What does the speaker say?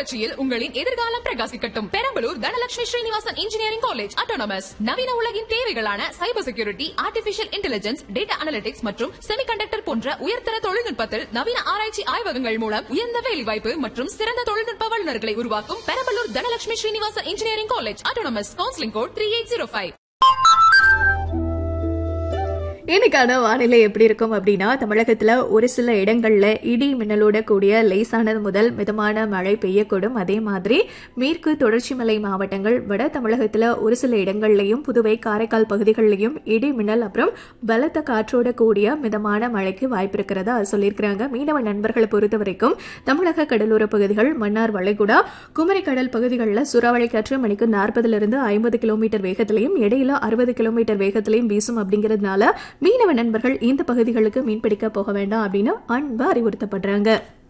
புரட்சியில் உங்களின் எதிர்காலம் பிரகாசிக்கட்டும் Perambalur Dhanalakshmi Srinivasan engineering college autonomous நவீன உலகின் தேவைகளான cyber security artificial intelligence data analytics மற்றும் செமிகண்டக்டர் போன்ற உயர்தர தொழில்நுட்பத்தில் நவீன ஆராய்ச்சி ஆய்வகங்கள் மூலம் உயர்ந்த வேலைவாய்ப்பு மற்றும் சிறந்த தொழில்நுட்ப வல்லுநர்களை உருவாக்கும் Perambalur Dhanalakshmi Srinivasan engineering college autonomous counselling code three eight zero five இன்னைக்கான வானிலை எப்படி இருக்கும் அப்படின்னா தமிழகத்துல ஒரு சில இடங்கள்ல இடி மின்னலோட கூடிய லேசானது முதல் மிதமான மழை பெய்யக்கூடும் அதே மாதிரி மேற்கு தொடர்ச்சி மலை மாவட்டங்கள் வட தமிழகத்துல ஒரு சில இடங்கள்லயும் புதுவை காரைக்கால் பகுதிகளிலையும் இடி மின்னல் அப்புறம் பலத்த காற்றோட கூடிய மிதமான மழைக்கு வாய்ப்பு இருக்கிறதா சொல்லியிருக்கிறாங்க மீனவ நண்பர்களை பொறுத்த வரைக்கும் தமிழக கடலோர பகுதிகள் மன்னார் வளைகுடா குமரி கடல் பகுதிகளில் சூறாவளி காற்று மணிக்கு நாற்பதுல இருந்து ஐம்பது கிலோமீட்டர் வேகத்திலையும் இடையில அறுபது கிலோமீட்டர் வேகத்திலையும் வீசும் அப்படிங்கிறதுனால மீனவ நண்பர்கள் இந்த பகுதிகளுக்கு மீன்பிடிக்க போக வேண்டாம் அப்படின்னு அன்பா அறிவுறுத்தப்படுறாங்க